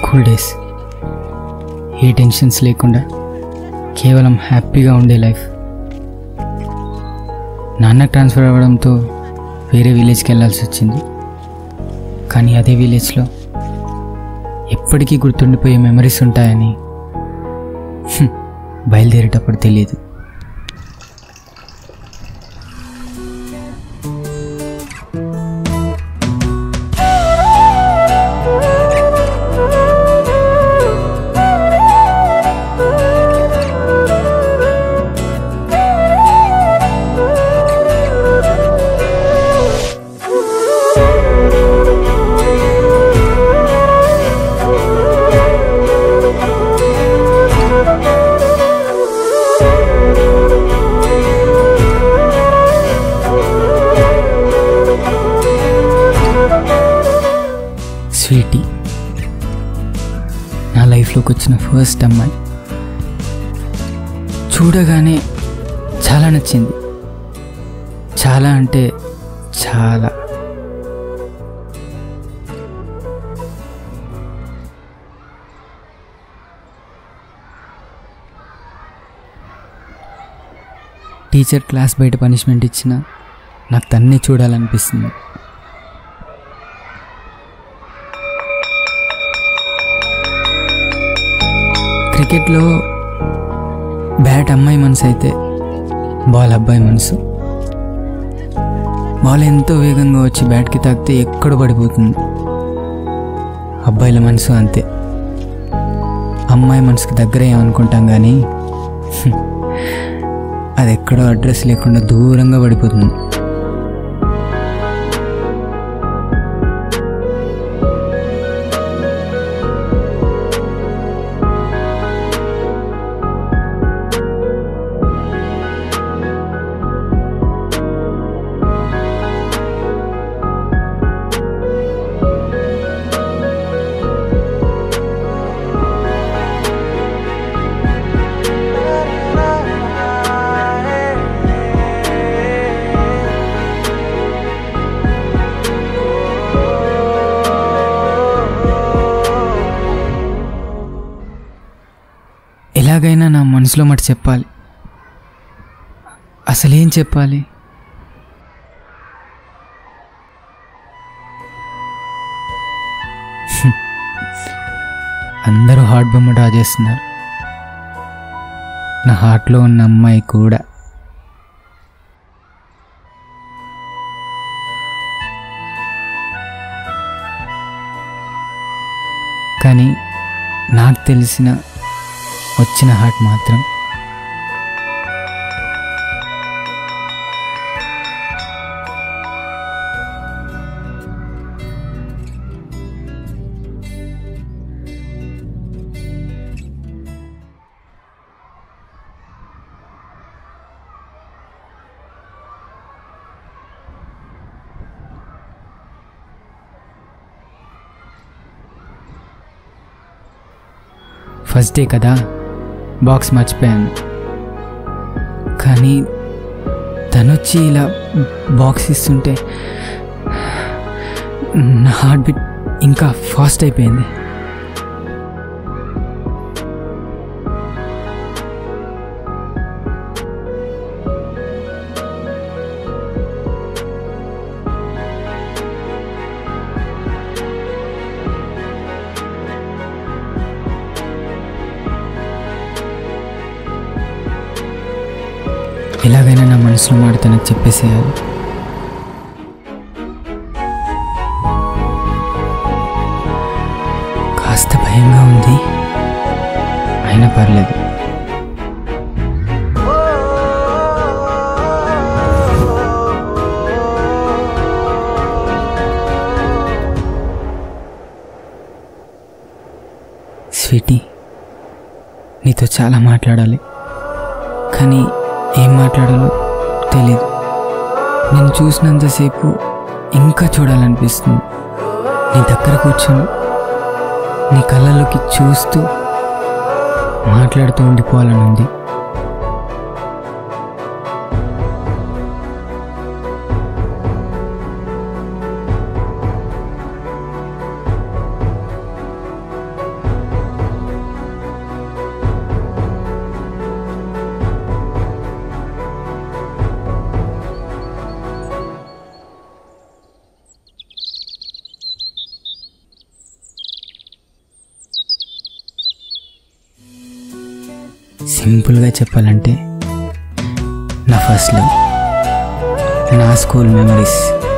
School days ఏ tensions లేకుండా కేవలం హ్యాపీగా ఉండే లైఫ్ నాన్న ట్రాన్స్ఫర్ అవ్వడంతో వేరే విలేజ్కి వెళ్ళాల్సి వచ్చింది కానీ అదే విలేజ్లో ఎప్పటికీ గుర్తుండిపోయే మెమరీస్ ఉంటాయని హ్మ్, బయలుదేరేటప్పుడు తెలియదు స్వీటీ నా లైఫ్లోకి వచ్చిన ఫస్ట్ అమ్మాయి చూడగానే చాలా నచ్చింది చాలా అంటే చాలా టీచర్ క్లాస్ బయట పనిష్మెంట్ ఇచ్చినా నాకు తన్నే చూడాలనిపిస్తుంది క్రికెట్లో బ్యాట్ అమ్మాయి మనసు అయితే బాల్ అబ్బాయి మనసు బాల్ ఎంతో వేగంగా వచ్చి బ్యాట్కి తాకితే ఎక్కడ పడిపోతుంది అబ్బాయిల మనసు అంతే అమ్మాయి మనసుకి దగ్గర ఏమనుకుంటాం కానీ హ్మ్, అది ఎక్కడో అడ్రస్ లేకుండా దూరంగా పడిపోతుంది ఎలాగైనా నా మనసులో మాట చెప్పాలి అసలేం చెప్పాలి హ్మ్. అందరూ హార్ట్ బొమ్మ డ్రా చేస్తున్నారు నా హార్ట్లో ఉన్న అమ్మాయి కూడా కానీ నాకు తెలిసిన వచ్చిన హార్ట్ మాత్రం ఫస్ట్ డే కదా బాక్స్ మర్చిపోయాను కానీ తనొచ్చి ఇలా బాక్స్ ఇస్తుంటే నా హార్ట్ బీట్ ఇంకా ఫాస్ట్ అయిపోయింది ఎలాగైనా నా మనసులో మాట తనకు చెప్పేసేయాలి కాస్త భయంగా ఉంది అయినా పర్లేదు స్వీటీ నీతో చాలా మాట్లాడాలి కానీ ఏం మాట్లాడాలో తెలీదు నేను చూసినంతసేపు ఇంకా చూడాలనిపిస్తుంది నీ దగ్గర కూర్చొని నీ కళ్ళలోకి చూస్తూ మాట్లాడుతూ ఉండిపోవాలని ఉంది సింపుల్గా చెప్పాలంటే నా ఫస్ట్ లవ్ నా స్కూల్ మెమరీస్